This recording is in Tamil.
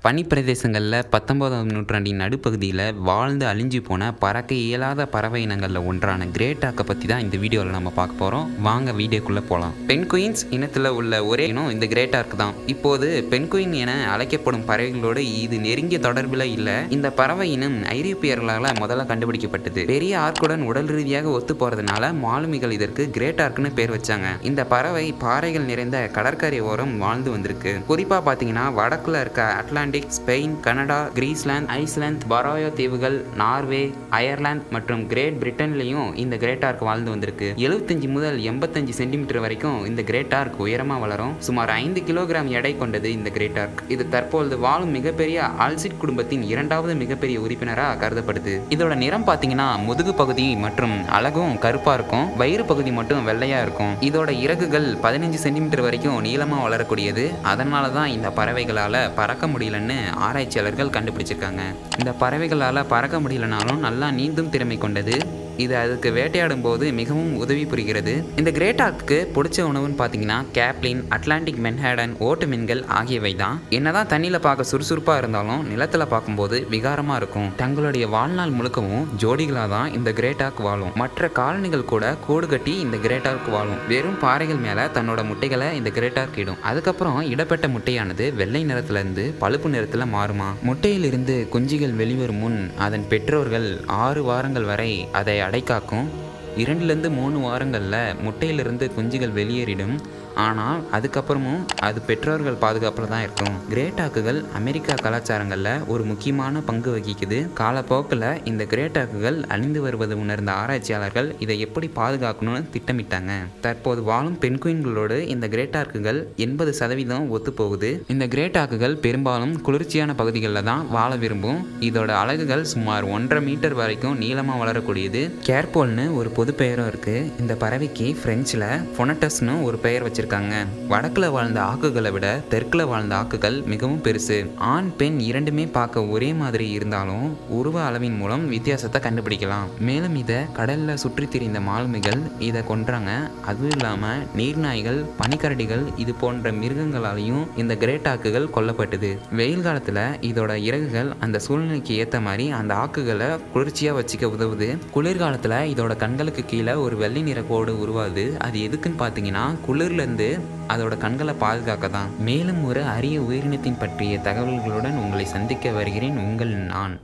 பனிப்பிரதேசங்களில் பத்தொன்பதாம் நூற்றாண்டின் நடுப்பகுதியில் வாழ்ந்து அழிஞ்சு போன பறக்க இயலாத பறவை இனங்களில் ஒன்றான கிரேட்டாக்கை பற்றி தான் இந்த வீடியோவில் நம்ம பார்க்க போகிறோம் வாங்க வீடியோக்குள்ளே போகலாம் பென்குயின்ஸ் இனத்தில் உள்ள ஒரே இனம் இந்த கிரேட்டார்க் தான் இப்போது பென்குயின் என அழைக்கப்படும் பறவைகளோடு இது நெருங்கிய தொடர்பில் இல்லை இந்த பறவை இனம் ஐரோப்பியர்களால் முதல்ல கண்டுபிடிக்கப்பட்டது பெரிய ஆர்க்குடன் உடல் ரீதியாக ஒத்து போகிறதுனால மாலுமிகள் இதற்கு கிரேட்டார்க்னு பேர் வச்சாங்க இந்த பறவை பாறைகள் நிறைந்த கடற்கரை ஓரம் வாழ்ந்து வந்திருக்கு குறிப்பாக பார்த்தீங்கன்னா வடக்குல இருக்க Atlantic Spain Canada Greenland Iceland Faroe தீவுகள் நார்வே அயர்லாந்து மற்றும் கிரேட் பிரிட்டன்லையும் இந்த கிரேட்டார்க் வாழ்ந்து வந்திருக்கு எழுபத்தஞ்சு முதல் எண்பத்தஞ்சு சென்டிமீட்டர் வரைக்கும் இந்த கிரேட்டார்க் உயரமாக வளரும் சுமார் ஐந்து கிலோகிராம் எடை கொண்டது இந்த கிரேட்டார்க் இது தற்பொழுது வாழும் மிகப்பெரிய ஆல்சிட் குடும்பத்தின் இரண்டாவது மிகப்பெரிய உறுப்பினராக கருதப்படுது இதோட நிறம் பார்த்தீங்கன்னா முதுகு பகுதி மற்றும் அழகும் கருப்பாக இருக்கும் வயிறு பகுதி மட்டும் வெள்ளையா இருக்கும் இதோட இறகுகள் பதினஞ்சு சென்டிமீட்டர் வரைக்கும் நீளமாக வளரக்கூடியது அதனால தான் இந்த பறவைகளால் பறக்க முடியலன்னு ஆராய்ச்சியாளர்கள் கண்டுபிடிச்சிருக்காங்க இந்த பறவைகளால் பறக்க முடியலனாலும் நல்லா நீந்தும் திறமை கொண்டது இது அதுக்கு வேட்டையாடும் போது மிகவும் உதவி புரிகிறது இந்த கிரேட்டாக்கு பிடிச்ச உணவுன்னு பார்த்தீங்கன்னா கேப்லின் அட்லாண்டிக் மென்ஹேடன் ஓட்டு மீன்கள் ஆகியவை தான் என்னதான் தண்ணியில் பார்க்க சுறுசுறுப்பாக இருந்தாலும் நிலத்தில் பார்க்கும்போது விகாரமாக இருக்கும் தங்களுடைய வாழ்நாள் முழுக்கவும் ஜோடிகளாக தான் இந்த கிரேட்டாக் வாழும் மற்ற காலனிகள் கூட கூடு கட்டி இந்த கிரேட்டாக் வாழும் வெறும் பாறைகள் மேலே தன்னோட முட்டைகளை இந்த கிரேட்டாக் இடும் அதுக்கப்புறம் இடப்பட்ட முட்டையானது வெள்ளை நிறத்திலிருந்து பழுப்பு நிறத்தில் மாறுமா முட்டையிலிருந்து குஞ்சுகள் வெளிவரும் முன் அதன் பெற்றோர்கள் ஆறு வாரங்கள் வரை அதை அடைக்காக்கும் இரண்டுலேருந்து மூணு வாரங்களில் முட்டையிலிருந்து குஞ்சுகள் வெளியேறிடும் ஆனால் அதுக்கப்புறமும் அது பெற்றோர்கள் பாதுகாப்பில் தான் இருக்கும் கிரேட்டாக்குகள் அமெரிக்கா கலாச்சாரங்களில் ஒரு முக்கியமான பங்கு வகிக்குது காலப்போக்கில் இந்த கிரேட்டாக்குகள் அழிந்து வருவது உணர்ந்த ஆராய்ச்சியாளர்கள் இதை எப்படி பாதுகாக்கணும்னு திட்டமிட்டாங்க தற்போது வாழும் பெண்குயின்களோடு இந்த கிரேட்டாக்குகள் எண்பது சதவீதம் ஒத்துப்போகுது இந்த கிரேட்டாக்குகள் பெரும்பாலும் குளிர்ச்சியான பகுதிகளில் தான் வாழ விரும்பும் இதோட அலகுகள் சுமார் ஒன்றரை மீட்டர் வரைக்கும் நீளமாக வளரக்கூடியது கேர்போல்னு ஒரு பொது பெயரும் இருக்குது இந்த பறவைக்கு ஃப்ரெஞ்சில் ஃபொனட்டஸ்னு ஒரு பெயர் வச்சிருக்காங்க வடக்கில் வாழ்ந்த ஆக்குகளை விட தெற்கில் வாழ்ந்த ஆக்குகள் மிகவும் பெருசு ஆண் பெண் இரண்டுமே பார்க்க ஒரே மாதிரி இருந்தாலும் உருவ அளவின் மூலம் வித்தியாசத்தை கண்டுபிடிக்கலாம் மேலும் இதை கடலில் சுற்றி திரிந்த மாலுமிகள் இதை கொன்றாங்க அதுவும் இல்லாமல் நீர்நாய்கள் பனிக்கரடிகள் இது போன்ற மிருகங்களாலையும் இந்த கிரேட்டாக்குகள் கொல்லப்பட்டது வெயில் காலத்தில் இதோட இறகுகள் அந்த சூழ்நிலைக்கு ஏற்ற மாதிரி அந்த ஆக்குகளை குளிர்ச்சியாக வச்சுக்க உதவுது குளிர்காலத்தில் இதோட கண்களுக்கு கீழே ஒரு வெள்ளை நிற கோடு உருவாகுது அது எதுக்குன்னு பார்த்தீங்கன்னா குளிர்லேருந்து அதோட கண்களை பாதுகாக்க தான் மேலும் ஒரு அரிய உயிரினத்தின் பற்றிய தகவல்களுடன் உங்களை சந்திக்க வருகிறேன் உங்கள் நான்